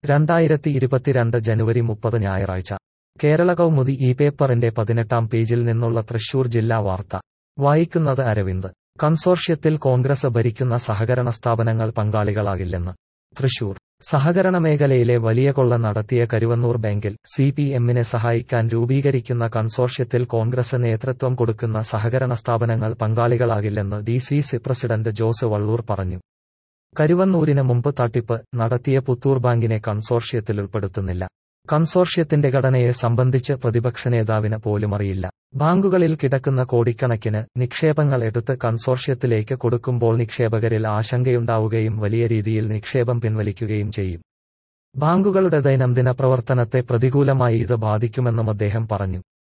രണ്ടായിരത്തി ഇരുപത്തിരണ്ട് ജനുവരി മുപ്പത് ഞായറാഴ്ച കേരള കൗമുദി ഈ പേപ്പറിന്റെ പതിനെട്ടാം പേജിൽ നിന്നുള്ള തൃശൂർ ജില്ലാ വാർത്ത വായിക്കുന്നത് അരവിന്ദ് കൺസോർഷ്യത്തിൽ കോൺഗ്രസ് ഭരിക്കുന്ന സഹകരണ സ്ഥാപനങ്ങൾ പങ്കാളികളാകില്ലെന്ന് തൃശൂർ സഹകരണ മേഖലയിലെ വലിയ കൊള്ള നടത്തിയ കരുവന്നൂർ ബാങ്കിൽ സി പി എമ്മിനെ സഹായിക്കാൻ രൂപീകരിക്കുന്ന കൺസോർഷ്യത്തിൽ കോൺഗ്രസ് നേതൃത്വം കൊടുക്കുന്ന സഹകരണ സ്ഥാപനങ്ങൾ പങ്കാളികളാകില്ലെന്ന് D C C president Jose Vallur പറഞ്ഞു കരുവന്നൂരിന് മുമ്പ് തട്ടിപ്പ് നടത്തിയ പുത്തൂർ ബാങ്കിനെ കൺസോർഷ്യത്തിൽ ഉൾപ്പെടുത്തുന്നില്ല കൺസോർഷ്യത്തിന്റെ ഘടനയെ സംബന്ധിച്ച് പ്രതിപക്ഷ നേതാവിന് പോലും അറിയില്ല ബാങ്കുകളിൽ കിടക്കുന്ന കോടിക്കണക്കിന് നിക്ഷേപങ്ങൾ എടുത്ത് കൺസോർഷ്യത്തിലേക്ക് കൊടുക്കുമ്പോൾ നിക്ഷേപകരിൽ ആശങ്കയുണ്ടാവുകയും വലിയ രീതിയിൽ നിക്ഷേപം പിൻവലിക്കുകയും ചെയ്യും ബാങ്കുകളുടെ ദൈനംദിന പ്രവർത്തനത്തെ പ്രതികൂലമായി ഇത് ബാധിക്കുമെന്നും അദ്ദേഹം പറഞ്ഞു